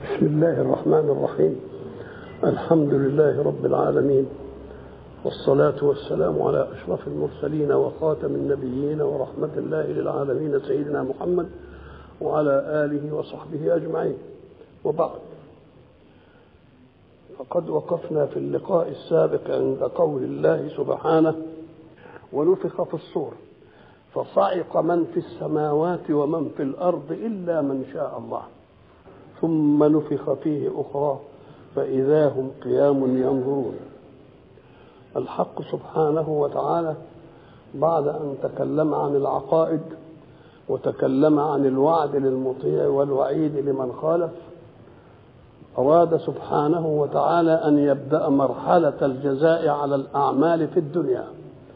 بسم الله الرحمن الرحيم الحمد لله رب العالمين والصلاة والسلام على أشرف المرسلين وخاتم النبيين ورحمة الله للعالمين سيدنا محمد وعلى آله وصحبه أجمعين وبعد فقد وقفنا في اللقاء السابق عند قول الله سبحانه ونفخ في الصور فصعق من في السماوات ومن في الأرض إلا من شاء الله ثم نفخ فيه أخرى فإذا هم قيام ينظرون الحق سبحانه وتعالى بعد أن تكلم عن العقائد وتكلم عن الوعد للمطيع والوعيد لمن خالف أراد سبحانه وتعالى أن يبدأ مرحلة الجزاء على الأعمال في الدنيا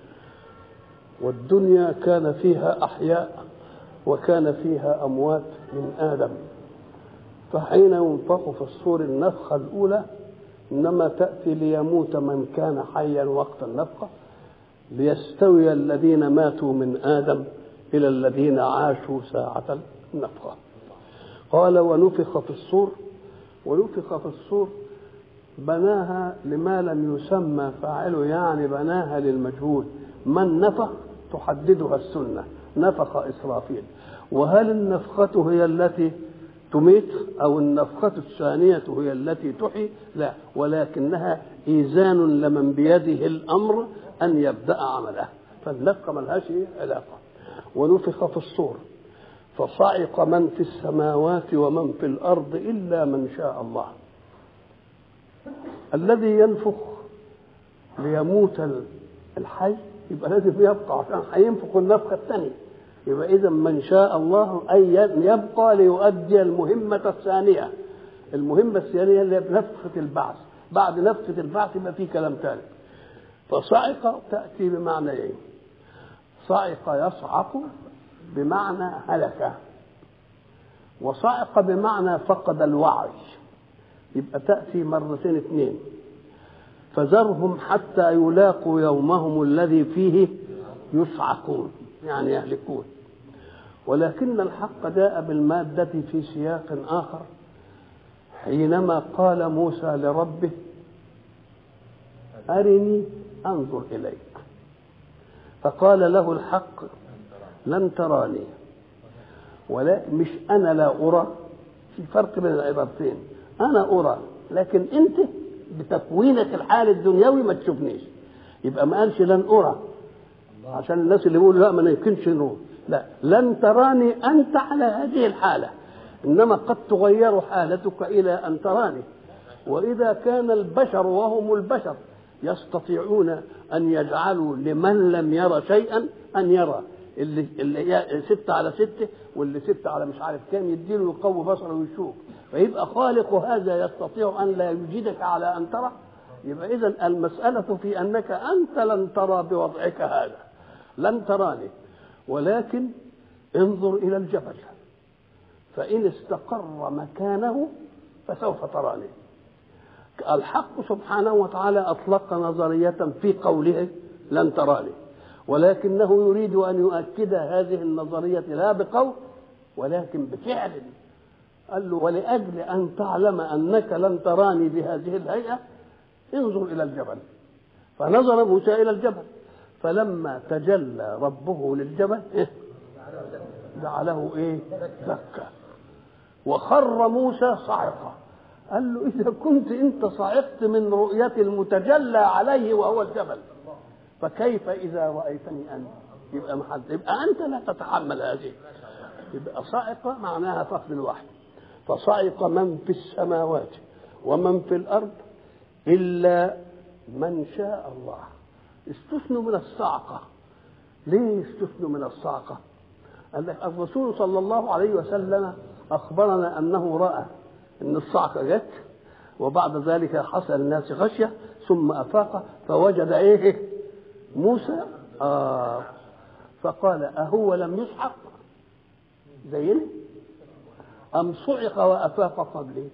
والدنيا كان فيها أحياء وكان فيها أموات من آدم فحين ينفخ في الصور النفخة الأولى إنما تأتي ليموت من كان حيا وقت النفخة ليستوي الذين ماتوا من آدم إلى الذين عاشوا ساعة النفخة قال ونفخ في الصور ونفخ في الصور بناها لما لم يسمى فاعله يعني بناها للمجهول من نفخ تحددها السنة نفخ إسرافيل وهل النفخة هي التي تميت أو النفخة الثانية هي التي تحيي لا ولكنها إيزان لمن بيده الأمر أن يبدأ عمله فالنفخة ملهاش علاقة ونفخ في الصور فصعق من في السماوات ومن في الأرض إلا من شاء الله الذي ينفخ ليموت الحي يبقى لازم يبقى عشان هينفخ النفخة الثانية يبقى إذا من شاء الله أن يبقى ليؤدي المهمة الثانية المهمة الثانية اللي هي نفخة البعث بعد نفخة البعث يبقى في كلام ثاني فصعق تأتي بمعنيين إيه؟ صعق يصعق بمعنى هلك وصعق بمعنى فقد الوعي يبقى تأتي مرتين اثنين فذرهم حتى يلاقوا يومهم الذي فيه يصعقون يعني يهلكون ولكن الحق جاء بالمادة في سياق آخر حينما قال موسى لربه أرني أنظر إليك فقال له الحق لن تراني ولكن مش أنا لا أرى في فرق بين العبارتين أنا أرى لكن أنت بتكوينك الحال الدنيوي ما تشوفنيش يبقى ما قالش لن أرى عشان الناس اللي بيقولوا لا ما يمكنش نور لا لن تراني أنت على هذه الحالة إنما قد تغير حالتك إلى أن تراني وإذا كان البشر وهم البشر يستطيعون أن يجعلوا لمن لم يرى شيئا أن يرى اللي اللي ستة على ستة واللي ستة على مش عارف كام يديله يقوي بصره ويشوف فيبقى خالق هذا يستطيع أن لا يجيدك على أن ترى يبقى إذا المسألة في أنك أنت لن ترى بوضعك هذا لن تراني ولكن انظر إلى الجبل فإن استقر مكانه فسوف تراني الحق سبحانه وتعالى أطلق نظرية في قوله لن تراني ولكنه يريد أن يؤكد هذه النظرية لا بقول ولكن بفعل قال له ولأجل أن تعلم أنك لن تراني بهذه الهيئة انظر إلى الجبل فنظر موسى إلى الجبل فلما تجلى ربه للجبل إيه؟ جعله ايه دكا وخر موسى صعقا قال له اذا كنت انت صعقت من رؤيه المتجلى عليه وهو الجبل فكيف اذا رايتني انا يبقى محل يبقى انت لا تتحمل هذه يبقى صعق معناها فقد الوحي فصعق من في السماوات ومن في الارض الا من شاء الله استثنوا من الصعقة ليه استثنوا من الصعقة قال لك الرسول صلى الله عليه وسلم أخبرنا أنه رأى أن الصعقة جت وبعد ذلك حصل الناس غشية ثم أفاق فوجد إيه موسى آه فقال أهو لم يصحق زيني أم صعق وأفاق قبلي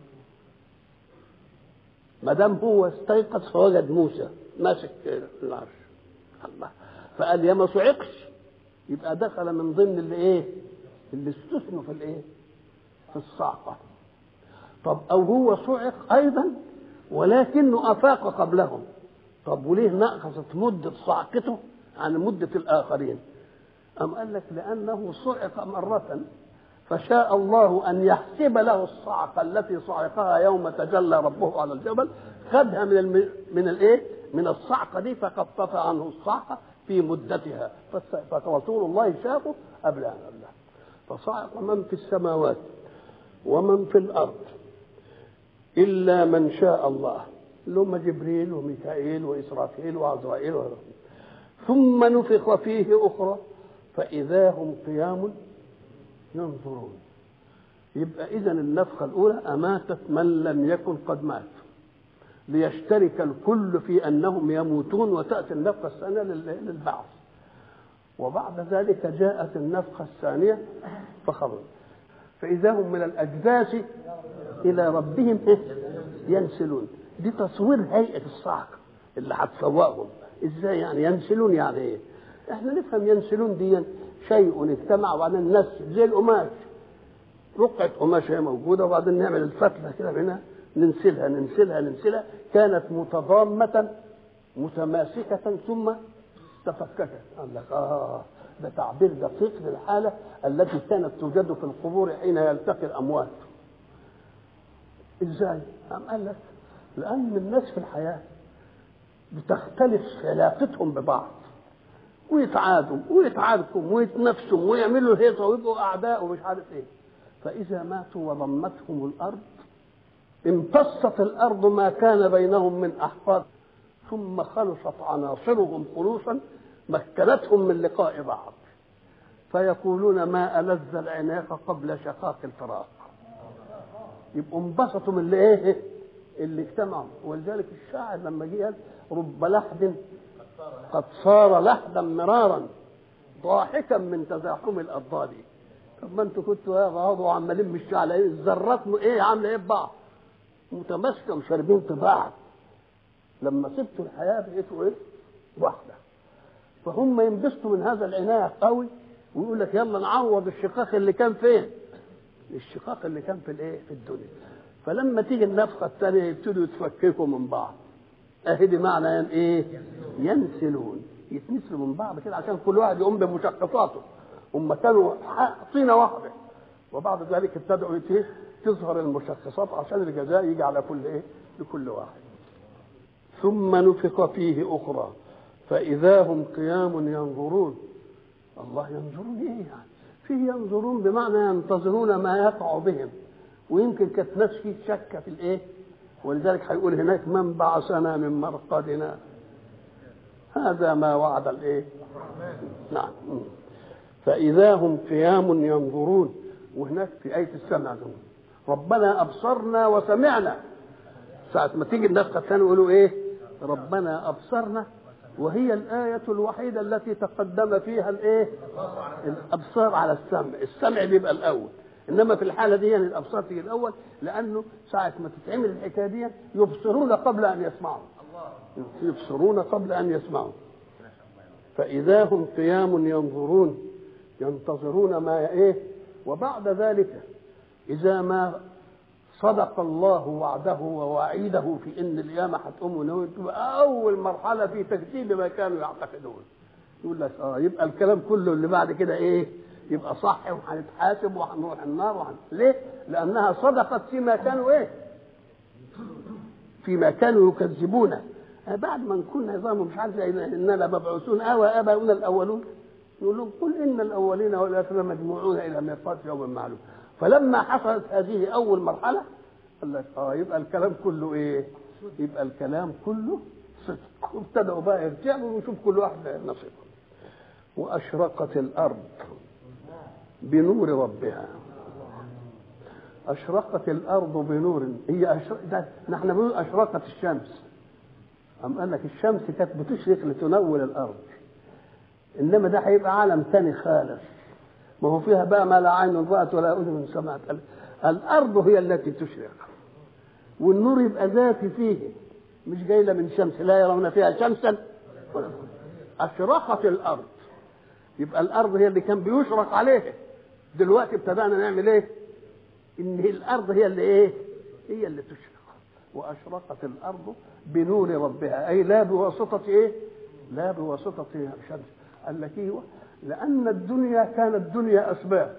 ما دام هو استيقظ فوجد موسى ماسك العرش الله فقال يا ما صعقش يبقى دخل من ضمن اللي ايه اللي استثنوا في الايه في الصعقه طب او هو صعق ايضا ولكنه افاق قبلهم طب وليه نقصت مده صعقته عن مده الاخرين ام قال لك لانه صعق مره فشاء الله ان يحسب له الصعقه التي صعقها يوم تجلى ربه على الجبل خدها من الم... من الايه من الصعقه دي فخفف عنه الصعقه في مدتها فرسول الله شافه قبل ان الله فصعق من في السماوات ومن في الارض الا من شاء الله اللي هم جبريل وميكائيل واسرافيل وعزرائيل ثم نفخ فيه اخرى فاذا هم قيام ينظرون يبقى اذا النفخه الاولى اماتت من لم يكن قد مات ليشترك الكل في انهم يموتون وتاتي النفخه الثانيه للبعث وبعد ذلك جاءت النفخه الثانيه فخرج فاذا هم من الاجداث الى ربهم ينسلون دي تصوير هيئه الصعق اللي هتصورهم ازاي يعني ينسلون يعني ايه احنا نفهم ينسلون دي شيء اجتمع وبعدين نسل زي القماش رقعة قماش هي موجودة وبعدين نعمل الفتلة كده منها ننسلها ننسلها ننسلها كانت متضامة متماسكة ثم تفككت قال لك اه ده تعبير دقيق للحالة التي كانت توجد في القبور حين يلتقي الأموات ازاي؟ قام قال لك لأن الناس في الحياة بتختلف علاقتهم ببعض ويتعادوا ويتعاركوا ويتنافسوا ويعملوا هيصة ويبقوا أعداء ومش عارف إيه فإذا ماتوا وضمتهم الأرض امتصت الأرض ما كان بينهم من أحقاد ثم خلصت عناصرهم خلوصا مكنتهم من لقاء بعض فيقولون ما ألذ العناق قبل شقاق الفراق يبقوا انبسطوا من اللي ايه اللي اجتمعوا ولذلك الشاعر لما جه قال رب لحد قد صار لحدا مرارا ضاحكا من تزاحم الاضداد طب ما انتوا كنتوا يا غاضوا عمالين مش على ايه الذرات ايه عامله ايه ببعض متماسكه وشاربين في بعض لما سبتوا الحياه بقيتوا ايه واحده فهم ينبسطوا من هذا العناق قوي ويقول لك يلا نعوض الشقاق اللي كان فين الشقاق اللي كان في الايه في الدنيا فلما تيجي النفخه الثانيه يبتدوا يتفككوا من بعض اهي دي معنى ين ايه ينسلون يتنسلوا من بعض كده عشان كل واحد يقوم بمشقصاته هم كانوا طينه واحده وبعد ذلك ابتدأوا تظهر المشخصات عشان الجزاء يجي على كل ايه لكل واحد ثم نفخ فيه اخرى فاذا هم قيام ينظرون الله ينظرون ايه يعني فيه ينظرون بمعنى ينتظرون ما يقع بهم ويمكن كانت ناس فيه شك في الايه ولذلك هيقول هناك من بعثنا من مرقدنا هذا ما وعد الايه نعم فاذا هم قيام ينظرون وهناك في ايه السمع ربنا ابصرنا وسمعنا ساعة ما تيجي النفخة الثانية يقولوا ايه ربنا ابصرنا وهي الآية الوحيدة التي تقدم فيها الايه الابصار على السمع السمع بيبقى الاول انما في الحالة دي يعني الابصار تيجي الاول لانه ساعة ما تتعمل الحكاية دي يبصرون قبل ان يسمعوا يبصرون قبل ان يسمعوا فإذا هم قيام ينظرون ينتظرون ما ايه وبعد ذلك إذا ما صدق الله وعده ووعيده في ان القيامه هتقوم ونوي تبقى اول مرحله في تكذيب ما كانوا يعتقدون يقول لك اه يبقى الكلام كله اللي بعد كده ايه يبقى صح وهنتحاسب وهنروح النار وحن... ليه؟ لانها صدقت فيما كانوا ايه؟ فيما كانوا يكذبونه بعد ما نكون نظام مش عارف اننا مبعوثون او اباؤنا الاولون يقول لهم قل ان الاولين والاخرين مجموعون الى ميقات يوم معلوم فلما حصلت هذه اول مرحله قال لك اه يبقى الكلام كله ايه؟ يبقى الكلام كله صدق وابتدأوا بقى يرجعوا ويشوف كل واحد نصيبه واشرقت الارض بنور ربها اشرقت الارض بنور هي أشرق ده نحن بنقول اشرقت الشمس أم قال لك الشمس كانت بتشرق لتنور الارض انما ده هيبقى عالم تاني خالص ما هو فيها بقى ما لا عين رأت ولا أذن سمعت الأرض هي التي تشرق والنور يبقى ذاتي فيه مش جاية من شمس لا يرون فيها شمسا ولا أشرقت الأرض يبقى الأرض هي اللي كان بيشرق عليها دلوقتي ابتدأنا نعمل إيه؟ إن الأرض هي اللي إيه؟ هي اللي تشرق واشرقت الارض بنور ربها اي لا بواسطه ايه لا بواسطه شمس قال لك ايوه لان الدنيا كانت دنيا اسباب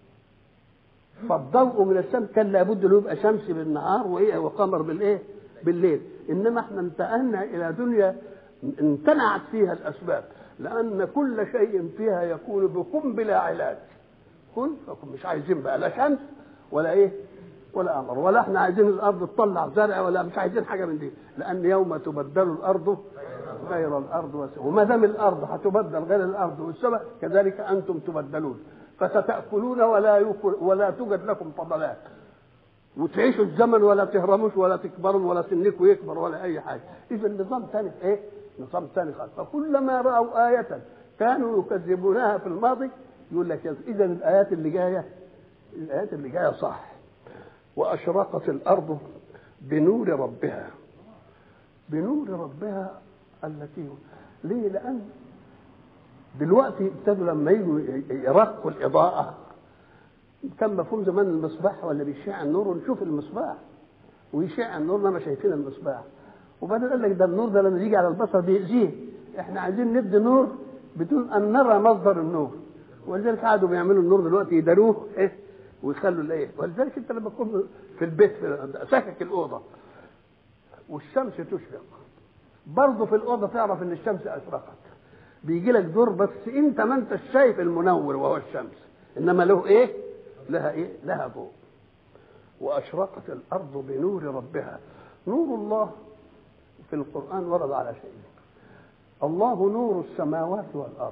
فالضوء من الشمس كان لابد له يبقى شمس بالنهار وايه وقمر بالايه بالليل انما احنا انتقلنا الى دنيا امتنعت فيها الاسباب لان كل شيء فيها يكون بكم بلا علاج كن فكن مش عايزين بقى لا شمس ولا ايه ولا قمر ولا احنا عايزين الارض تطلع زرع ولا مش عايزين حاجه من دي لان يوم تبدل الارض غير الارض والسماء وما دام الارض هتبدل غير الارض والسماء كذلك انتم تبدلون فستاكلون ولا يكل ولا توجد لكم فضلات وتعيشوا الزمن ولا تهرموش ولا تكبروا ولا سنكم يكبر ولا اي حاجه اذا نظام ثاني ايه نظام ثاني خالص فكلما راوا ايه كانوا يكذبونها في الماضي يقول لك اذا الايات اللي جايه الايات اللي جايه صح واشرقت الارض بنور ربها بنور ربها التي ليه لان دلوقتي ابتدوا لما يجوا يرقوا الاضاءه كان مفهوم زمان المصباح ولا بيشع النور ونشوف المصباح ويشع النور ما شايفين المصباح وبعدين قال لك ده النور ده لما يجي على البصر بيأذيه احنا عايزين ندي نور بدون ان نرى مصدر النور ولذلك قعدوا بيعملوا النور دلوقتي يداروه ايه ويخلوا الايه ولذلك انت لما تكون في البيت في سكك الاوضه والشمس تشرق برضه في الاوضه تعرف ان الشمس اشرقت بيجي لك دور بس انت ما انت شايف المنور وهو الشمس انما له ايه لها ايه لها ضوء واشرقت الارض بنور ربها نور الله في القران ورد على شيء الله نور السماوات والارض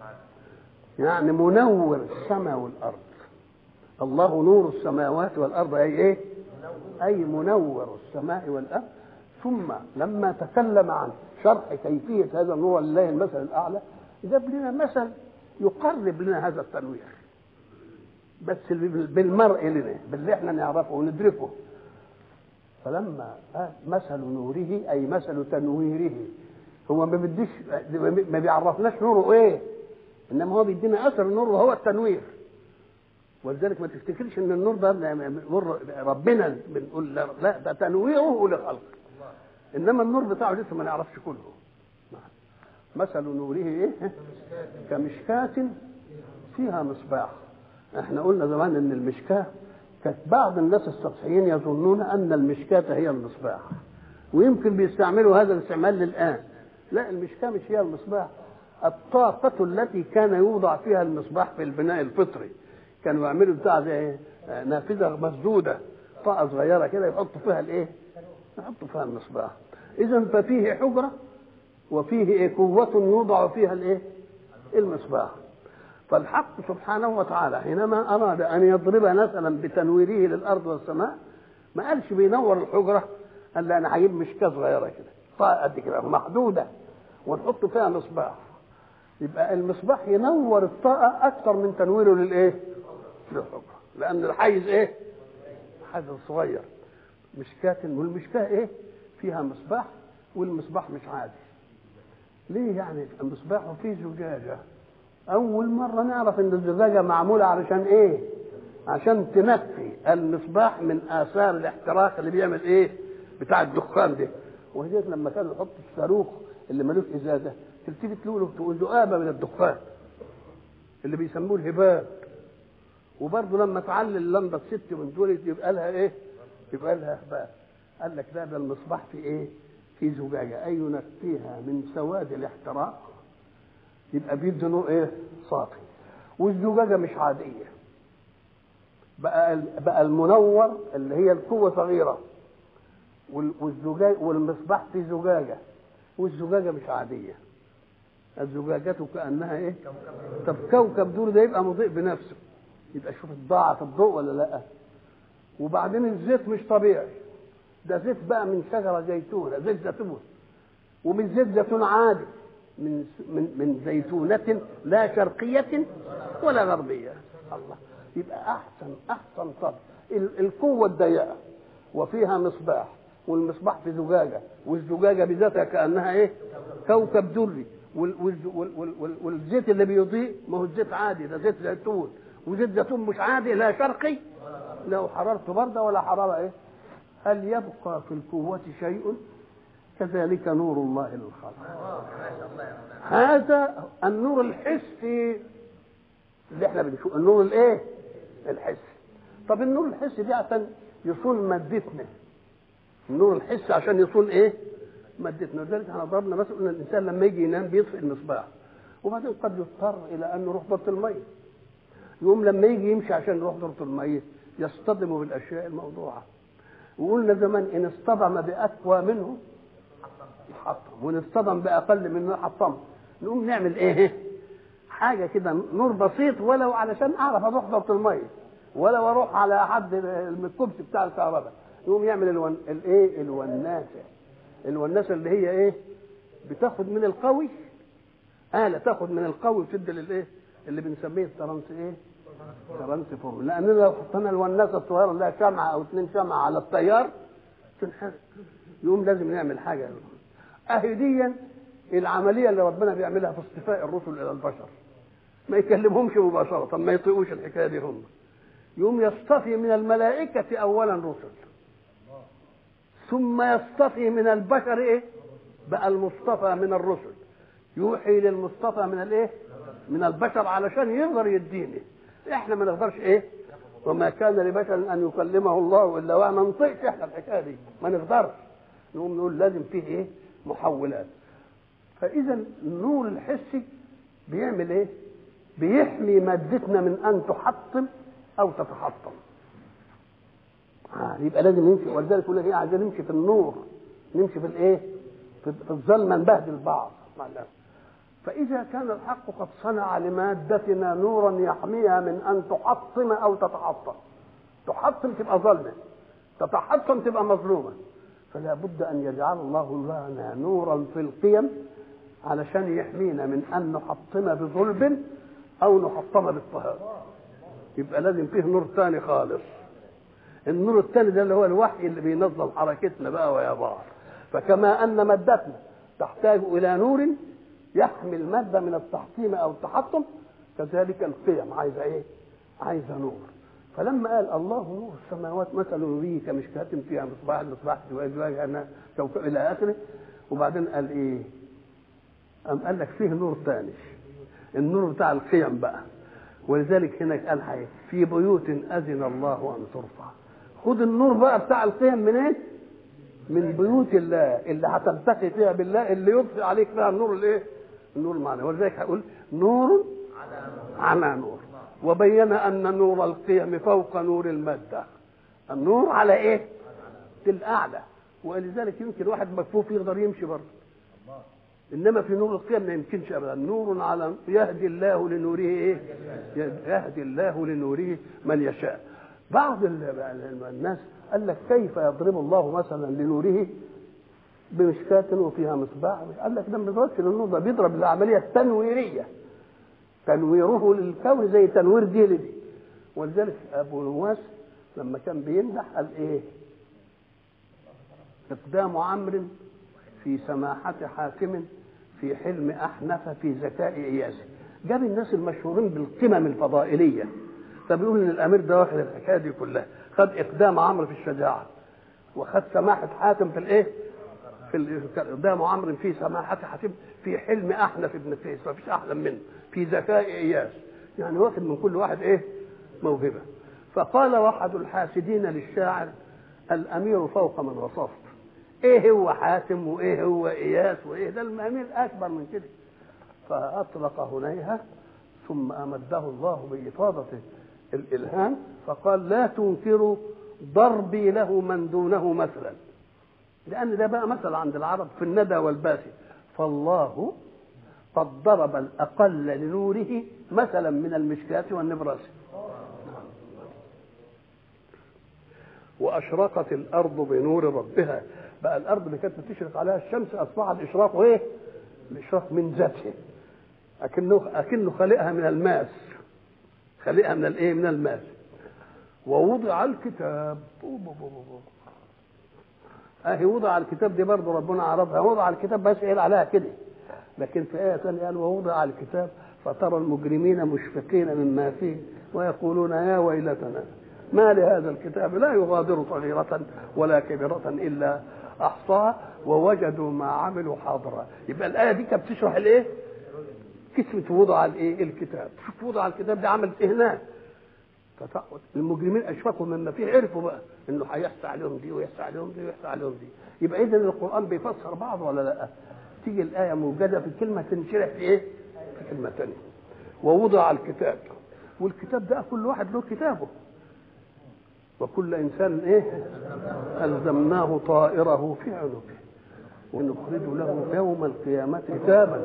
يعني منور السماء والارض الله نور السماوات والارض اي ايه اي منور السماء والارض ثم لما تكلم عن شرح كيفيه هذا النور لله المثل الاعلى جاب لنا مثل يقرب لنا هذا التنوير بس بالمرء لنا باللي احنا نعرفه وندركه فلما آه مثل نوره اي مثل تنويره هو ما بديش ما بيعرفناش نوره ايه انما هو بيدينا اثر النور وهو التنوير ولذلك ما تفتكرش ان النور ده نور ربنا بنقول لا ده تنويره لخلقه انما النور بتاعه لسه ما نعرفش كله مثل نوره ايه كمشكاة فيها مصباح احنا قلنا زمان ان المشكاة كانت بعض الناس السطحيين يظنون ان المشكاة هي المصباح ويمكن بيستعملوا هذا الاستعمال للان لا المشكاة مش هي المصباح الطاقة التي كان يوضع فيها المصباح في البناء الفطري كانوا يعملوا بتاع زي نافذة مسدودة طاقة صغيرة كده يحطوا فيها الايه؟ يحطوا فيها المصباح إذا ففيه حجرة وفيه إيه قوة يوضع فيها الايه؟ المصباح فالحق سبحانه وتعالى حينما أراد أن يضرب مثلا بتنويره للأرض والسماء ما قالش بينور الحجرة قال لا أنا هجيب مشكاة صغيرة كده طاقة قد كده محدودة ونحط فيها مصباح يبقى المصباح ينور الطاقة أكثر من تنويره للإيه؟ للحجرة لأن الحيز إيه؟ حيز صغير مشكاة والمشكاة إيه؟ فيها مصباح والمصباح مش عادي ليه يعني المصباح فيه زجاجة أول مرة نعرف إن الزجاجة معمولة علشان إيه؟ عشان تنفي المصباح من آثار الاحتراق اللي بيعمل إيه؟ بتاع الدخان ده وهذيك لما كانوا يحطوا الصاروخ اللي ملوش إزازة تلتفت له تقول ذؤابة من الدخان اللي بيسموه الهباب وبرضه لما تعلل اللمبة ست من دول يبقى لها إيه؟ يبقى لها هباب قال لك ده ده المصباح في إيه؟ في زجاجة أي ينفيها من سواد الاحتراق يبقى بيدي نور ايه صافي والزجاجه مش عاديه بقى بقى المنور اللي هي القوه صغيره والزجاج والمصباح في زجاجه والزجاجه مش عاديه الزجاجات كانها ايه طب كوكب دول ده يبقى مضيء بنفسه يبقى شوف ضاعت الضوء ولا لا وبعدين الزيت مش طبيعي ده زيت بقى من شجره زيتونه زيت زيتون ومن زيت زيتون عادي من من من زيتونة لا شرقية ولا غربية الله يبقى أحسن أحسن طب القوة الضيقة وفيها مصباح والمصباح في زجاجة والزجاجة بذاتها كأنها إيه كوكب دري والزيت اللي بيضيء ما هو الزيت عادي ده زيت زيتون وزيت زيتون مش عادي لا شرقي لا حرارته باردة ولا حرارة إيه هل يبقى في القوة شيء كذلك نور الله للخلق هذا النور الحسي اللي احنا بنشوف النور الايه الحسي طب النور الحسي دي عشان يصون مادتنا النور الحسي عشان يصون ايه مادتنا لذلك احنا ضربنا مثلا ان الانسان لما يجي ينام بيطفئ المصباح وبعدين قد يضطر الى ان يروح دورة الميه يقوم لما يجي يمشي عشان يروح دورة الميه يصطدم بالاشياء الموضوعه وقلنا زمان ان اصطدم باقوى منه يحطم وان اصطدم باقل منه يحطم نقوم نعمل ايه حاجه كده نور بسيط ولو علشان اعرف اروح دورة الميه ولو اروح على حد الكبس بتاع الكهرباء يقوم يعمل الون... الايه الوناسه الوناسه اللي هي ايه بتاخد من القوي آلة تاخد من القوي وتدي للايه اللي بنسميه الترانس ايه ترانسفورم لاننا لو حطينا الوناسه الصغيره اللي لها شمعه او اثنين شمعه على التيار تنحرق يقوم لازم نعمل حاجه اهي دي العمليه اللي ربنا بيعملها في اصطفاء الرسل الى البشر ما يكلمهمش مباشره ما يطيقوش الحكايه دي هم يقوم يصطفي من الملائكه اولا رسل ثم يصطفي من البشر ايه بقى المصطفى من الرسل يوحي للمصطفى من الايه من البشر علشان يقدر يديني احنا ما نقدرش ايه وما كان لبشر ان يكلمه الله الا وما نطيقش احنا الحكايه دي ما نقدرش نقوم نقول لازم فيه ايه محولات فاذا النور الحسي بيعمل ايه بيحمي مادتنا من ان تحطم او تتحطم آه يبقى لازم نمشي ولذلك يقول لك ايه عايزين نمشي في النور نمشي في الايه في الظلمه نبهدل بعض مع الله فإذا كان الحق قد صنع لمادتنا نورا يحميها من أن تحطم أو تتحطم تحطم تبقى ظلمة تتحطم تبقى مظلومة فلا بد أن يجعل الله لنا نورا في القيم علشان يحمينا من أن نحطم بظلم أو نحطم باضطهاد يبقى لازم فيه نور ثاني خالص النور الثاني ده اللي هو الوحي اللي بينظم حركتنا بقى ويا بعض فكما أن مادتنا تحتاج إلى نور يحمي المادة من التحطيم أو التحطم كذلك القيم عايزة إيه؟ عايزة نور فلما قال الله نور السماوات مثل نوره كمشكاة فيها مصباح المصباح في وجهها سوف إلى آخره وبعدين قال إيه؟ أم قال لك فيه نور ثاني النور بتاع القيم بقى ولذلك هناك قال حي في بيوت أذن الله أن ترفع خد النور بقى بتاع القيم منين؟ إيه؟ من بيوت الله اللي هتلتقي فيها بالله اللي يضفي عليك فيها النور الايه؟ النور المعنى ولذلك هقول نور على نور وبين ان نور القيم فوق نور الماده النور على ايه؟ الاعلى ولذلك يمكن واحد مكفوف يقدر يمشي برضه انما في نور القيم ما يمكنش ابدا نور على يهدي الله لنوره ايه؟ يهدي الله لنوره من يشاء بعض الناس قال لك كيف يضرب الله مثلا لنوره بمشكاة وفيها مصباح قال لك ده ما بيضربش للنور ده بيضرب العملية التنويرية تنويره للكون زي تنوير دي لدي ولذلك أبو نواس لما كان بيمدح قال إيه إقدام عمرو في سماحة حاكم في حلم أحنف في ذكاء إياس جاب الناس المشهورين بالقمم الفضائلية فبيقول ان الامير ده واخد الحكايه دي كلها خد اقدام عمرو في الشجاعه وخد سماحه حاتم في الايه في اقدام عمرو في سماحه حاتم في حلم احنف ابن قيس ما فيش احلم منه في ذكاء اياس يعني واخد من كل واحد ايه موهبه فقال واحد الحاسدين للشاعر الامير فوق من وصفت ايه هو حاتم وايه هو اياس وايه ده الامير اكبر من كده فاطلق هنيها ثم امده الله بافاضه الالهام فقال لا تنكروا ضربي له من دونه مثلا لان ده بقى مثل عند العرب في الندى والباسي فالله قد ضرب الاقل لنوره مثلا من المشكاة والنبراس واشرقت الارض بنور ربها بقى الارض اللي كانت بتشرق عليها الشمس اصبح الاشراق ايه الاشراق من ذاته اكنه اكنه خالقها من الماس خلقها من الايه من الماس ووضع الكتاب اهي وضع الكتاب دي برضه ربنا عرضها وضع الكتاب بس قال عليها كده لكن في ايه ثانيه قال ووضع الكتاب فترى المجرمين مشفقين مما فيه ويقولون يا ويلتنا ما لهذا الكتاب لا يغادر صغيرة ولا كبيرة إلا أحصاها ووجدوا ما عملوا حاضرا يبقى الآية دي كانت بتشرح الإيه؟ كسمة وضع الإيه؟ الكتاب شوف وضع الكتاب ده عمل إهناء المجرمين اشفقوا مما فيه عرفوا بقى انه هيحصى عليهم دي ويحصى عليهم دي ويحصى عليهم دي يبقى اذا القران بيفسر بعض ولا لا تيجي الايه موجده في كلمه تنشرح في ايه في كلمه ثانيه ووضع الكتاب والكتاب ده كل واحد له كتابه وكل انسان ايه الزمناه طائره في عنقه ونخرج له يوم القيامه كتابا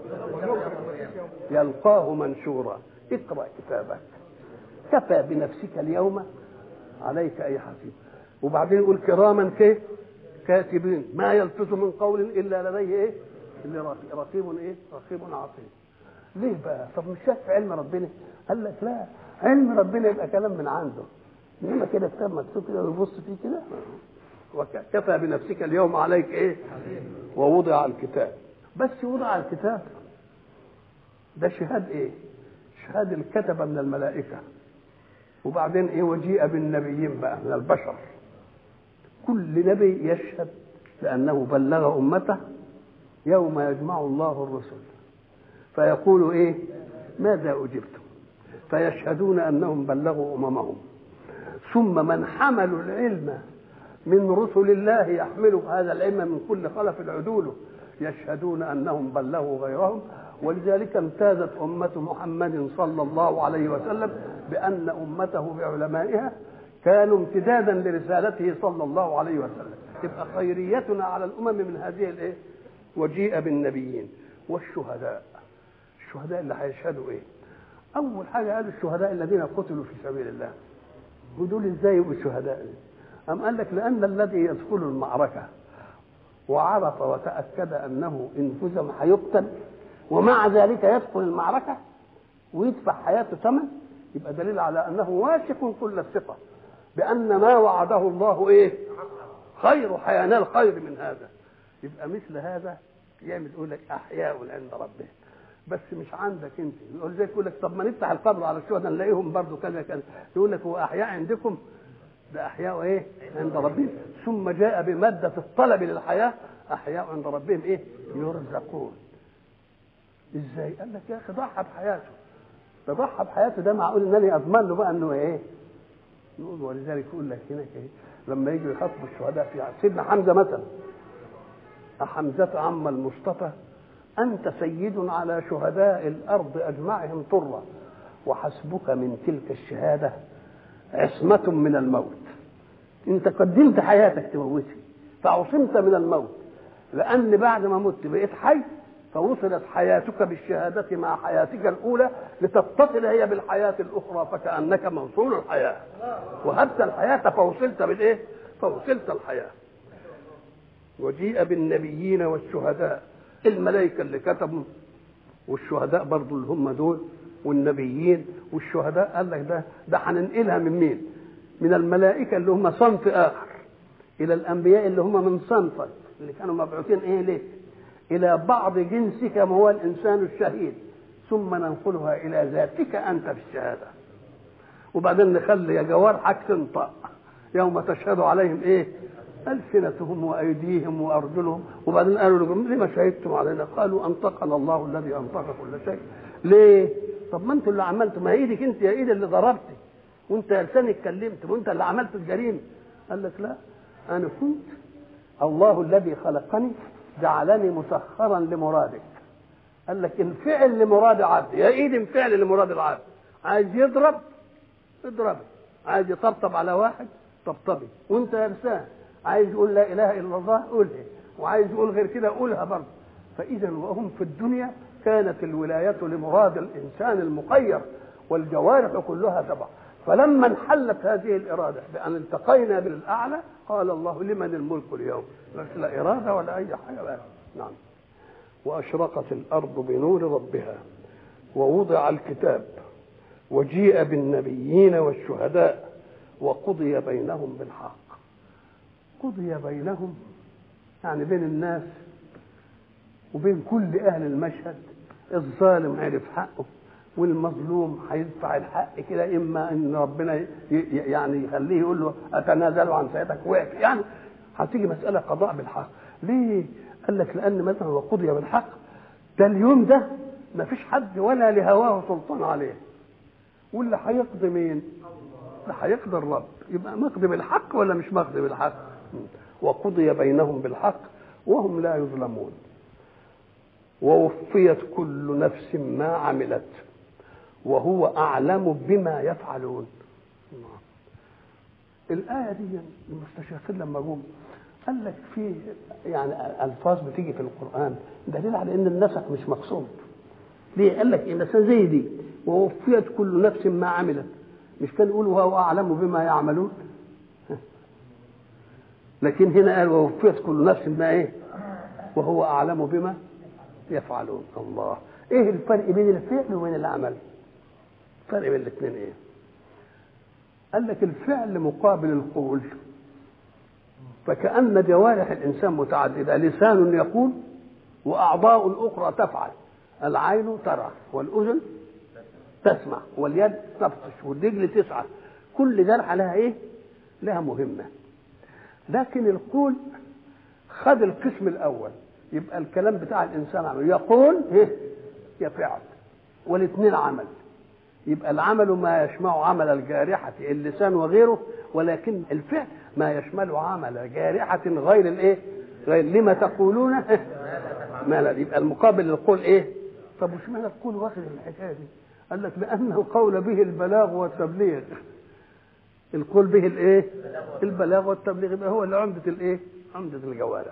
يلقاه منشورا اقرا كتابك كفى بنفسك اليوم عليك اي حسيب وبعدين يقول كراما كيف كاتبين ما يلفظ من قول الا لديه ايه اللي رقيب ايه رقيب عظيم ليه بقى طب مش شايف علم ربنا قال لك لا علم ربنا يبقى كلام من عنده انما كده كتاب مكتوب كده ويبص فيه كده وكفى بنفسك اليوم عليك ايه ووضع الكتاب بس وضع الكتاب ده شهاد ايه شهاد الكتبه من الملائكه وبعدين ايه وجيء بالنبيين بقى من البشر كل نبي يشهد بانه بلغ امته يوم يجمع الله الرسل فيقول ايه ماذا اجبتم فيشهدون انهم بلغوا اممهم ثم من حملوا العلم من رسل الله يحملوا هذا العلم من كل خلف العدول يشهدون انهم بلغوا غيرهم ولذلك امتازت أمة محمد صلى الله عليه وسلم بأن أمته بعلمائها كانوا امتدادا لرسالته صلى الله عليه وسلم تبقى خيريتنا على الأمم من هذه الإيه؟ وجيء بالنبيين والشهداء الشهداء اللي هيشهدوا إيه؟ أول حاجة قالوا الشهداء الذين قتلوا في سبيل الله ودول إزاي يبقوا شهداء؟ أم قال لك لأن الذي يدخل المعركة وعرف وتأكد أنه إن هزم هيقتل ومع ذلك يدخل المعركة ويدفع حياته ثمن يبقى دليل على أنه واثق كل الثقة بأن ما وعده الله إيه خير حينال خير من هذا يبقى مثل هذا يعمل يقول لك أحياء عند ربه بس مش عندك انت يقول زي يقول لك طب ما نفتح القبر على الشهداء نلاقيهم برضه كذا كذا يقول لك هو احياء عندكم ده احياء ايه عند ربهم ثم جاء بماده الطلب للحياه احياء عند ربهم ايه يرزقون ازاي قال لك يا اخي ضحى بحياته ده ضحى بحياته ده معقول ان انا اضمن له بقى انه ايه نقول ولذلك يقول لك هناك ايه لما يجوا يخاطبوا الشهداء في سيدنا حمزه مثلا أحمزة عم المصطفى أنت سيد على شهداء الأرض أجمعهم طرة وحسبك من تلك الشهادة عصمة من الموت أنت قدمت حياتك تموتي فعصمت من الموت لأن بعد ما مت بقيت حي فوصلت حياتك بالشهادة مع حياتك الأولى لتتصل هي بالحياة الأخرى فكأنك موصول الحياة وهبت الحياة فوصلت بالإيه؟ فوصلت الحياة وجيء بالنبيين والشهداء الملائكة اللي كتبوا والشهداء برضو اللي هم دول والنبيين والشهداء قال لك ده ده هننقلها من مين؟ من الملائكة اللي هم صنف آخر إلى الأنبياء اللي هم من صنفك اللي كانوا مبعوثين إيه ليه؟ إلى بعض جنسك كما هو الإنسان الشهيد ثم ننقلها إلى ذاتك أنت في الشهادة وبعدين نخلي جوارحك تنطق يوم تشهد عليهم إيه؟ ألسنتهم وأيديهم وأرجلهم وبعدين قالوا لهم لما شهدتم علينا قالوا أنطقنا الله الذي أنطق كل شيء ليه؟ طب ما أنتوا اللي عملتوا ما إيدك أنت يا إيد اللي ضربتي وأنت يا لسانك اتكلمت وأنت اللي عملت الجريمة قال لك لا أنا كنت الله الذي خلقني جعلني مسخرا لمرادك قال لك انفعل لمراد عبد يا ايد انفعل لمراد العبد عايز يضرب اضرب عايز يطبطب على واحد طبطبي وانت يا لسان عايز يقول لا اله الا الله قولها وعايز يقول غير كده قولها برضه فاذا وهم في الدنيا كانت الولايه لمراد الانسان المخير والجوارح كلها تبع فلما انحلت هذه الاراده بان التقينا بالاعلى قال الله لمن الملك اليوم لا اراده ولا اي حاجه بقى. نعم واشرقت الارض بنور ربها ووضع الكتاب وجيء بالنبيين والشهداء وقضي بينهم بالحق قضي بينهم يعني بين الناس وبين كل اهل المشهد الظالم عرف حقه والمظلوم هيدفع الحق كده اما ان ربنا ي- ي- يعني يخليه يقول له اتنازل عن سيادتك وقف يعني هتيجي مساله قضاء بالحق ليه؟ قال لك لان مثلا وقضي بالحق ده اليوم ده ما فيش حد ولا لهواه سلطان عليه واللي هيقضي مين؟ اللي هيقضي الرب يبقى مقضي بالحق ولا مش مقضي بالحق؟ وقضي بينهم بالحق وهم لا يظلمون ووفيت كل نفس ما عملت وهو اعلم بما يفعلون الايه دي المستشرقين لما جم قال لك في يعني الفاظ بتيجي في القران دليل على ان النسق مش مقصود ليه قال لك ايه مثلا زي دي ووفيت كل نفس ما عملت مش كان يقول وهو اعلم بما يعملون لكن هنا قال ووفيت كل نفس ما ايه وهو اعلم بما يفعلون الله ايه الفرق بين الفعل وبين العمل الفرق بين الاثنين ايه قال لك الفعل مقابل القول فكأن جوارح الإنسان متعددة لسان يقول وأعضاء أخرى تفعل العين ترى والأذن تسمع واليد تبطش والرجل تسعى كل جرح لها إيه؟ لها مهمة لكن القول خد القسم الأول يبقى الكلام بتاع الإنسان عمل يقول إيه؟ يفعل والاثنين عمل يبقى العمل ما يشمع عمل الجارحة اللسان وغيره ولكن الفعل ما يشمل عمل جارحة غير الايه؟ غير لما تقولون ما لا يبقى المقابل للقول ايه؟ طب وش معنى القول واخد الحكايه دي؟ قال لك لأن القول به البلاغ والتبليغ القول به الايه؟ البلاغ والتبليغ يبقى هو اللي عمدة الايه؟ عمدة الجوارح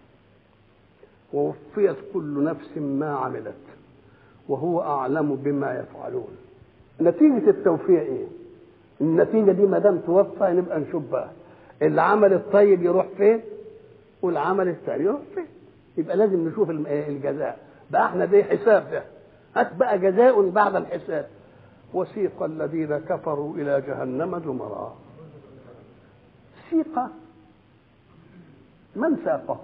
ووفيت كل نفس ما عملت وهو أعلم بما يفعلون نتيجة التوفيق ايه؟ النتيجة دي ما دام توفى نبقى نشوف بقى العمل الطيب يروح فين والعمل الثاني يروح فين يبقى لازم نشوف الم- الجزاء بقى احنا دي حساب ده هات بقى جزاء بعد الحساب وسيق الذين كفروا إلى جهنم زمرا سيق من ساقه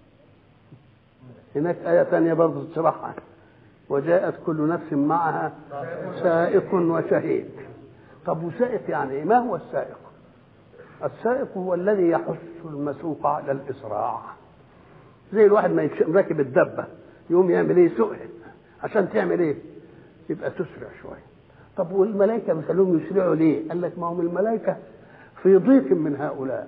هناك آية ثانية برضه تشرحها وجاءت كل نفس معها سائق وشهيد طب وسائق يعني ايه؟ ما هو السائق؟ السائق هو الذي يحث المسوق على الاسراع زي الواحد ما يكش- راكب الدبه يقوم يعمل ايه؟ يسوقها عشان تعمل ايه؟ يبقى تسرع شويه طب والملائكه بيخلوهم يسرعوا ليه؟ قال لك ما هم الملائكه في ضيق من هؤلاء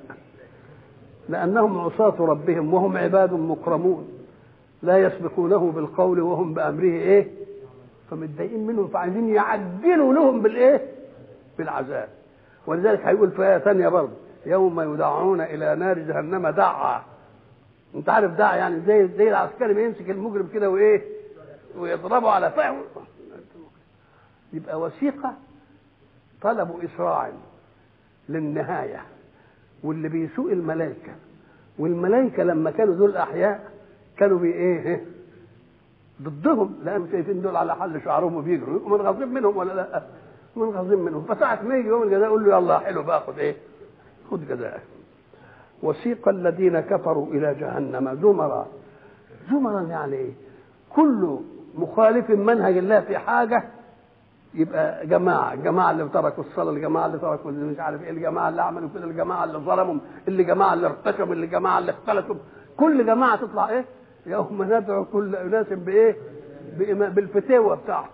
لانهم عصاة ربهم وهم عباد مكرمون لا يسبقونه بالقول وهم بامره ايه؟ فمتضايقين منهم فعايزين يعجلوا لهم بالايه؟ بالعذاب ولذلك هيقول في ايه ثانيه برضه يوم يدعون الى نار جهنم دعا انت عارف دعا يعني زي زي العسكري ما يمسك المجرم كده وايه؟ ويضربه على فهم يبقى وثيقه طلب اسراع للنهايه واللي بيسوق الملائكه والملائكه لما كانوا دول احياء كانوا بي ايه ضدهم لان شايفين دول على حل شعرهم وبيجروا منغصين منهم ولا لا منغصين منهم فساعة ما يجي يوم الجزاء يقول له يلا حلو بقى خد ايه خد جزاءك وسيق الذين كفروا الى جهنم زمرا زمرا يعني ايه كل مخالف منهج الله في حاجه يبقى جماعه الجماعه اللي تركوا الصلاه الجماعه اللي تركوا اللي مش عارف ايه الجماعه اللي عملوا كده الجماعه اللي ظلموا اللي جماعه اللي ارتشموا اللي جماعه اللي اختلطوا كل جماعه تطلع ايه يوم ندعو كل اناس بايه بإما- بالفتاوى بتاعهم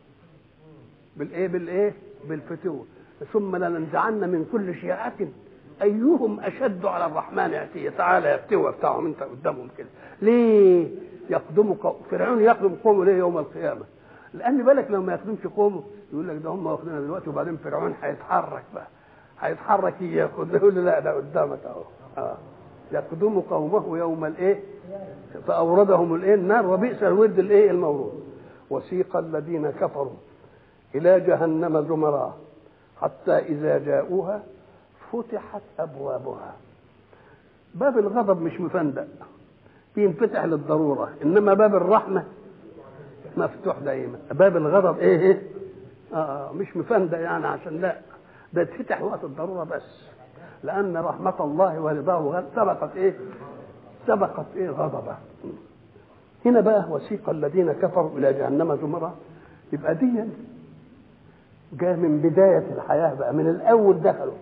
بالايه بالايه بالفتوى ثم لننزعن من كل شيعة ايهم اشد على الرحمن عتيه تعالى يا فتوى بتاعهم انت قدامهم كده ليه يقدم قوم فرعون يقدم قومه ليه يوم القيامه لان بالك لو ما يقدمش قومه يقول لك ده هم واخدينها دلوقتي وبعدين فرعون هيتحرك بقى هيتحرك ياخد يقول له لا ده قدامك اهو اه يقدم قومه يوم الايه فاوردهم الايه النار وبئس الورد الايه المورود وسيق الذين كفروا إلى جهنم زمرا حتى إذا جاءوها فتحت أبوابها باب الغضب مش مفندق بينفتح للضرورة إنما باب الرحمة مفتوح دايما باب الغضب إيه إيه آه مش مفندق يعني عشان لا ده يتفتح وقت الضرورة بس لأن رحمة الله ورضاه غ- سبقت إيه سبقت إيه غضبه هنا بقى وسيق الذين كفروا إلى جهنم زمرا يبقى دي جاء من بداية الحياة بقى من الأول دخلوا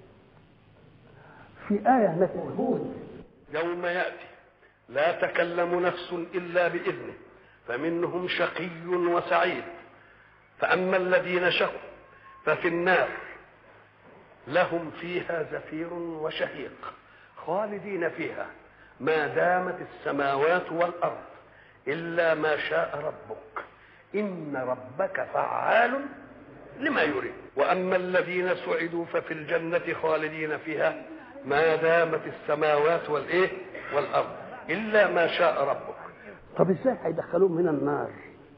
في آية هناك يوم يأتي لا تكلم نفس إلا بإذنه فمنهم شقي وسعيد فأما الذين شقوا ففي النار لهم فيها زفير وشهيق خالدين فيها ما دامت السماوات والأرض إلا ما شاء ربك إن ربك فعال لما يريد وأما الذين سعدوا ففي الجنة خالدين فيها ما دامت السماوات والإيه والأرض إلا ما شاء ربك طب ازاي هيدخلوهم من النار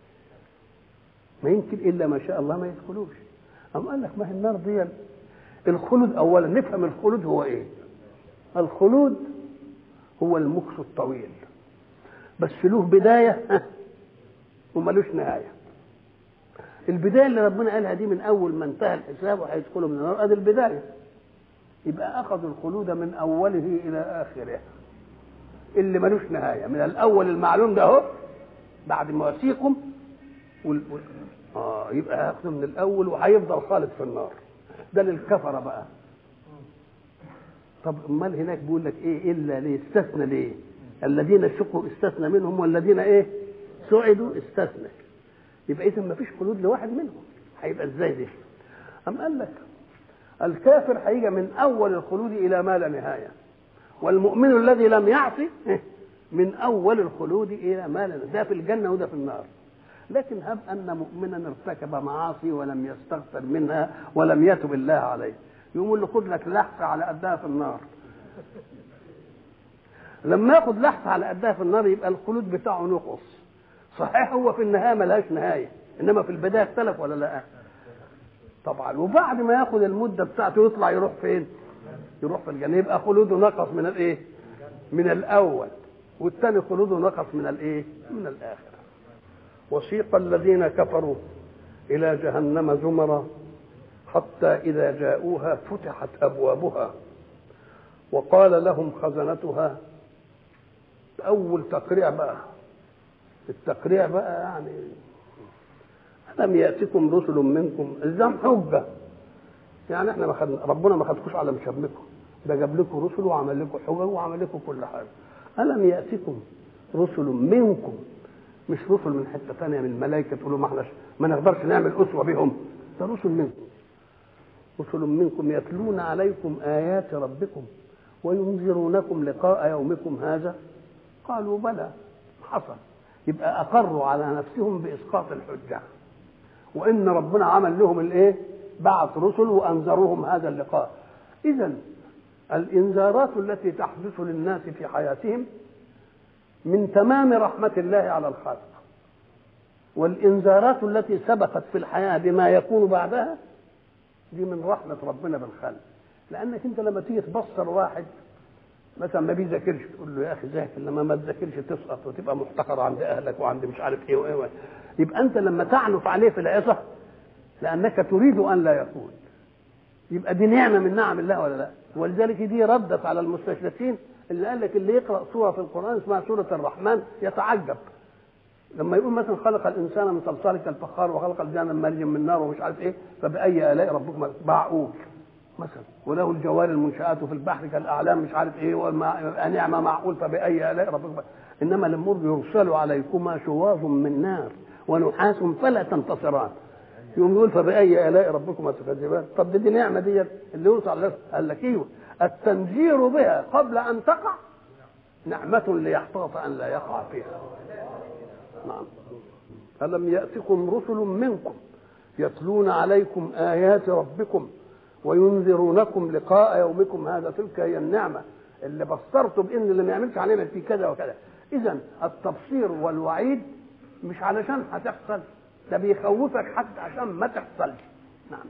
ما يمكن الا ما شاء الله ما يدخلوش أم قال لك ما هي النار دي الخلود اولا نفهم الخلود هو ايه الخلود هو المكس الطويل بس له بدايه وملوش نهايه البدايه اللي ربنا قالها دي من اول ما انتهى الحساب وهيدخلوا من النار ادي البدايه يبقى اخذوا الخلود من اوله الى اخره اللي ملوش نهايه من الاول المعلوم ده اهو بعد مواسيقهم وال... وال... اه يبقى هياخده من الاول وهيفضل خالد في النار ده للكفره بقى طب امال هناك بيقول لك ايه الا ليه استثنى ليه الذين شقوا استثنى منهم والذين ايه سعدوا استثنى يبقى اذا ما فيش خلود لواحد منهم هيبقى ازاي ده ام قال لك الكافر هيجي من اول الخلود الى ما لا نهايه والمؤمن الذي لم يعصي من اول الخلود الى ما لا ده في الجنه وده في النار لكن هب ان مؤمنا ارتكب معاصي ولم يستغفر منها ولم يتب الله عليه يقول له خد لك لحظه على قدها في النار لما ياخد لحظه على قدها في النار يبقى الخلود بتاعه نقص صحيح هو في النهايه ملهاش نهايه انما في البدايه اختلف ولا لا طبعا وبعد ما ياخد المده بتاعته يطلع يروح فين يروح في الجنه يبقى خلوده نقص من الايه من الاول والثاني خلوده نقص من الايه من الاخر وسيق الذين كفروا الى جهنم زمرا حتى اذا جاءوها فتحت ابوابها وقال لهم خزنتها اول تقريع بقى التقريع بقى يعني ألم يأتكم رسل منكم الزام حجة يعني احنا ما خدنا ربنا ما خدكوش على مشبكم ده جاب لكم رسل وعمل لكم حجج وعمل لكم كل حاجة ألم يأتكم رسل منكم مش رسل من حتة ثانية من الملائكة تقولوا ما احناش ما نقدرش نعمل أسوة بهم ده رسل منكم رسل منكم يتلون عليكم آيات ربكم وينذرونكم لقاء يومكم هذا قالوا بلى حصل يبقى أقروا على نفسهم بإسقاط الحجة وإن ربنا عمل لهم الإيه؟ بعث رسل وأنذروهم هذا اللقاء إذا الإنذارات التي تحدث للناس في حياتهم من تمام رحمة الله على الخلق والإنذارات التي سبقت في الحياة بما يكون بعدها دي من رحمة ربنا بالخلق لأنك أنت لما تيجي تبصر واحد مثلا ما بيذاكرش تقول له يا اخي ذاكر لما ما تذاكرش تسقط وتبقى محتقر عند اهلك وعند مش عارف ايه وايه يبقى انت لما تعنف عليه في العظه لانك تريد ان لا يكون يبقى دي نعمه من نعم الله ولا لا ولذلك دي ردت على المستشرقين اللي قال لك اللي يقرا سوره في القران اسمها سوره الرحمن يتعجب لما يقول مثلا خلق الانسان من صلصال كالفخار وخلق الجان من مارج من نار ومش عارف ايه فباي الاء ربكما معقول مثلا وله الجوار المنشآت في البحر كالأعلام مش عارف إيه نعمة معقول فبأي آلاء ربكما إنما لما يرسل عليكما شواظ من نار ونحاس فلا تنتصران يقوم يقول فبأي آلاء ربكما تكذبان طب دي, دي نعمة دي اللي يوصل على قال لك ايوه التنذير بها قبل أن تقع نعمة ليحتاط أن لا يقع فيها نعم ألم يأتكم رسل منكم يتلون عليكم آيات ربكم وينذرونكم لقاء يومكم هذا تلك هي النعمة اللي بصرتوا بإن اللي ما يعملش علينا في كذا وكذا إذا التبصير والوعيد مش علشان هتحصل ده بيخوفك حتى عشان ما تحصلش نعم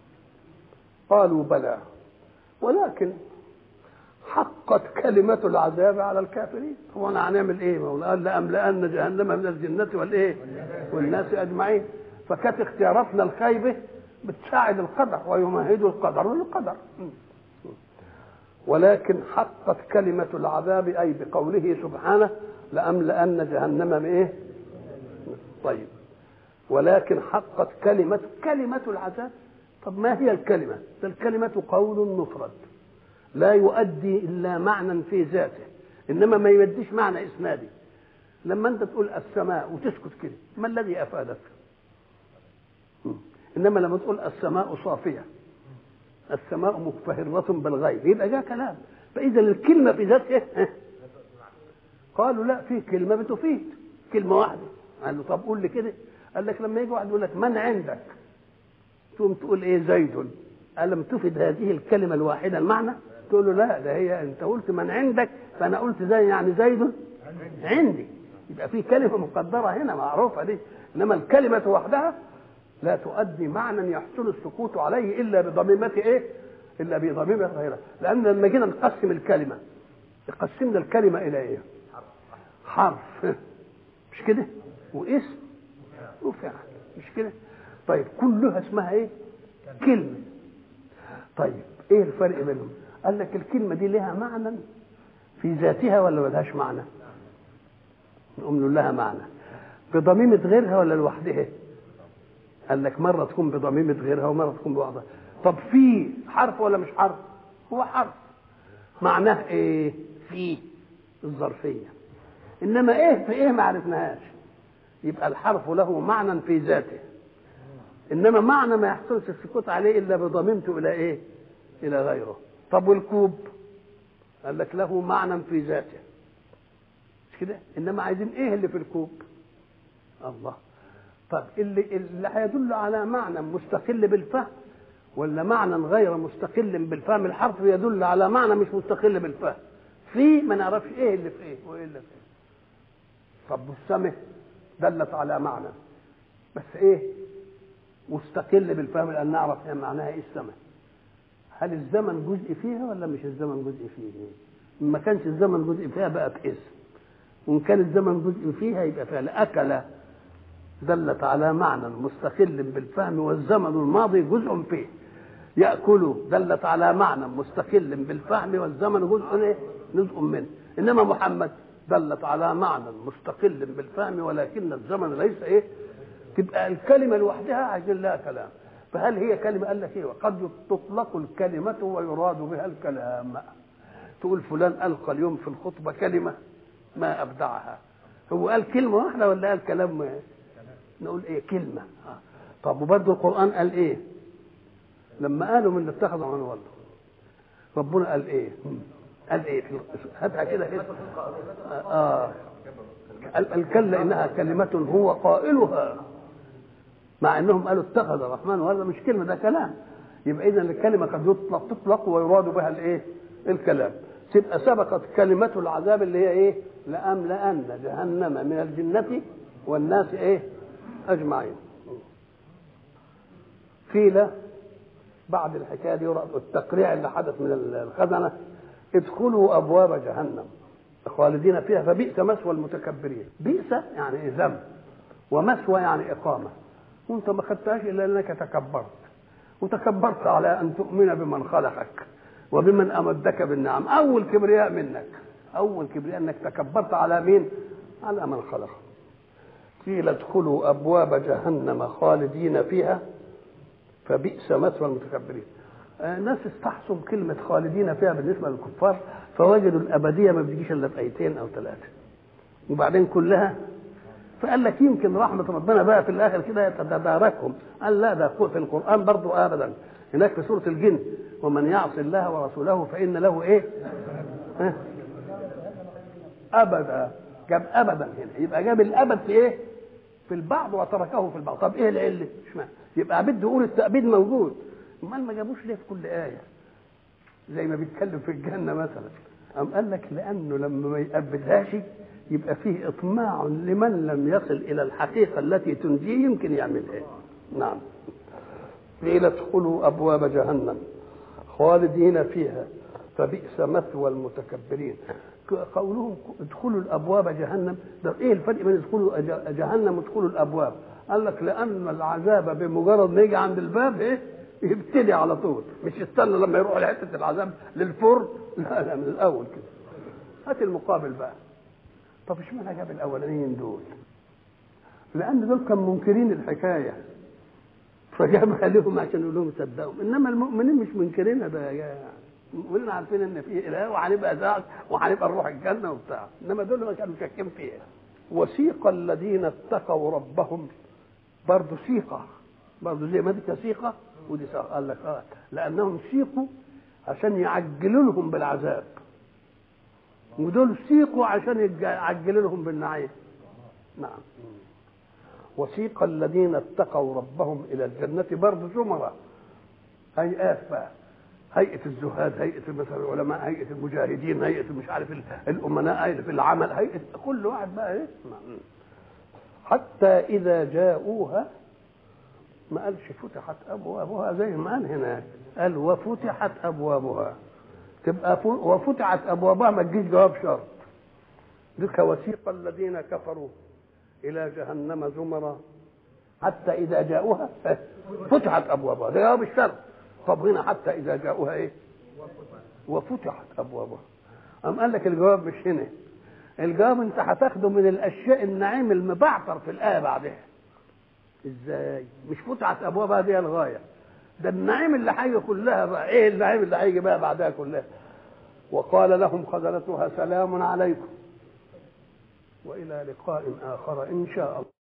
قالوا بلى ولكن حقت كلمة العذاب على الكافرين هو أنا هنعمل إيه؟ ما قال لأملأن جهنم من الجنة والإيه؟ والناس أجمعين فكانت اختياراتنا الخايبة بتساعد القدر ويمهد القدر للقدر ولكن حقت كلمة العذاب أي بقوله سبحانه لأملأن جهنم بإيه؟ طيب ولكن حقت كلمة كلمة العذاب طب ما هي الكلمة؟ ده الكلمة قول مفرد لا يؤدي إلا معنى في ذاته إنما ما يؤديش معنى إسنادي لما أنت تقول السماء وتسكت كده ما الذي أفادك؟ إنما لما تقول السماء صافية السماء مكفهرة بالغيب يبقى جاء كلام فإذا الكلمة في ذاتها قالوا لا في كلمة بتفيد كلمة واحدة قال له طب قول لي كده قال لك لما يجي واحد يقول لك من عندك تقوم تقول ايه زيد ألم تفد هذه الكلمة الواحدة المعنى تقول له لا ده هي انت قلت من عندك فانا قلت زي يعني زيد عندي يبقى في كلمة مقدرة هنا معروفة دي انما الكلمة وحدها لا تؤدي معنى يحصل السكوت عليه الا بضميمة ايه؟ الا بضميمة غيرها لان لما جينا نقسم الكلمة قسمنا الكلمة الى ايه؟ حرف مش كده؟ واسم وفعل مش كده؟ طيب كلها اسمها ايه؟ كلمة طيب ايه الفرق بينهم؟ قال لك الكلمة دي لها معنى في ذاتها ولا ملهاش معنى؟ نقوم نقول لها معنى بضميمة غيرها ولا لوحدها؟ قال لك مرة تكون بضميمة غيرها ومرة تكون بوحدها طب في حرف ولا مش حرف؟ هو حرف معناه ايه؟ في الظرفية انما ايه في ايه ما عرفناهاش يبقى الحرف له معنى في ذاته انما معنى ما يحصلش السكوت عليه الا بضميمته الى ايه الى غيره طب والكوب قال لك له معنى في ذاته مش كده انما عايزين ايه اللي في الكوب الله طب اللي اللي هيدل على معنى مستقل بالفهم ولا معنى غير مستقل بالفهم الحرف يدل على معنى مش مستقل بالفهم في ما نعرفش ايه اللي في ايه وايه اللي في ايه طب والسمع دلت على معنى بس ايه مستقل بالفهم لان نعرف إيه معناها ايه السمع هل الزمن جزء فيها ولا مش الزمن جزء فيها ما كانش الزمن جزء فيها بقى باسم وان كان الزمن جزء فيها يبقى فعل اكل دلت على معنى مستقل بالفهم والزمن الماضي جزء فيه ياكل دلت على معنى مستقل بالفهم والزمن جزء ايه جزء منه انما محمد دلت على معنى مستقل بالفهم ولكن الزمن ليس ايه تبقى الكلمه لوحدها عايزين لها كلام فهل هي كلمه قال لك ايه وقد تطلق الكلمه ويراد بها الكلام تقول فلان القى اليوم في الخطبه كلمه ما ابدعها هو قال كلمه واحده ولا قال كلام نقول ايه كلمه آه. طب وبرضه القران قال ايه لما قالوا من اتخذوا عن والله ربنا قال ايه قال ايه هاتها كده كده اه قال كلا انها كلمه هو قائلها مع انهم قالوا اتخذ الرحمن وهذا مش كلمه ده كلام يبقى اذا الكلمه قد يطلق تطلق ويراد بها الايه الكلام تبقى سبقت كلمة العذاب اللي هي ايه لأملأن جهنم من الجنة والناس ايه أجمعين قيل بعد الحكاية دي التقريع اللي حدث من الخزنة ادخلوا أبواب جهنم خالدين فيها فبئس مثوى المتكبرين بئس يعني ذنب ومثوى يعني إقامة وانت ما خدتهاش إلا أنك تكبرت وتكبرت على أن تؤمن بمن خلقك وبمن امدك بالنعم اول كبرياء منك اول كبرياء انك تكبرت على مين على من خلق قيل ادخلوا ابواب جهنم خالدين فيها فبئس مثوى المتكبرين آه ناس استحسوا كلمة خالدين فيها بالنسبة للكفار فوجدوا الأبدية ما بتجيش إلا في آيتين أو ثلاثة وبعدين كلها فقال لك يمكن رحمة ربنا بقى في الآخر كده يتداركهم قال لا ده في القرآن برضو أبدا هناك في سورة الجن ومن يعص الله ورسوله فإن له إيه؟ ها؟ أبدا جاب أبدا هنا يبقى جاب الأبد في إيه؟ في البعض وتركه في البعض طب إيه العلة؟ مش يبقى بده يقول التأبيد موجود أمال ما جابوش ليه في كل آية؟ زي ما بيتكلم في الجنة مثلا أم قال لك لأنه لما ما يأبدهاش يبقى فيه إطماع لمن لم يصل إلى الحقيقة التي تنجيه يمكن يعملها نعم قيل ادخلوا ابواب جهنم خالدين فيها فبئس مثوى المتكبرين قولهم ادخلوا الابواب جهنم ده ايه الفرق بين ادخلوا جهنم وادخلوا الابواب قال لك لان العذاب بمجرد ما يجي عند الباب ايه يبتدي على طول مش يستنى لما يروح لحته العذاب للفرن لا لا من الاول كده هات المقابل بقى طب اشمعنى جاب الاولانيين دول لان دول كانوا منكرين الحكايه فجابها لهم عشان يقول لهم صدقوا انما المؤمنين مش منكرينها ده يا المؤمنين عارفين ان في اله وهنبقى ذات وهنبقى نروح الجنه وبتاع انما دول ما كانوا شاكين فيها وسيق الذين اتقوا ربهم برضه سيقه برضه زي ما دي سيقه ودي سيقه قال لك اه لانهم سيقوا عشان يعجلوا لهم بالعذاب ودول سيقوا عشان يعجلوا لهم بالنعيم نعم وسيق الذين اتقوا ربهم الى الجنه برضه زمرة هيئات بقى هيئه الزهاد هيئه مثلا العلماء هيئه المجاهدين هيئه مش عارف الامناء هيئه في العمل هيئه كل واحد بقى ايه حتى اذا جاءوها ما قالش فتحت ابوابها زي ما قال هناك قال وفتحت ابوابها تبقى وفتحت ابوابها ما تجيش جواب شرط ذلك وسيق الذين كفروا الى جهنم زمرا حتى اذا جاءوها فتحت ابوابها ده جواب الشرط طب هنا حتى اذا جاءوها ايه وفتحت ابوابها ام قال لك الجواب مش هنا الجواب انت هتاخده من الاشياء النعيم المبعثر في الايه بعدها ازاي مش فتحت ابوابها دي الغايه ده النعيم اللي هيجي كلها بقى ايه النعيم اللي هيجي بقى بعدها كلها وقال لهم خزنتها سلام عليكم والى لقاء اخر ان شاء الله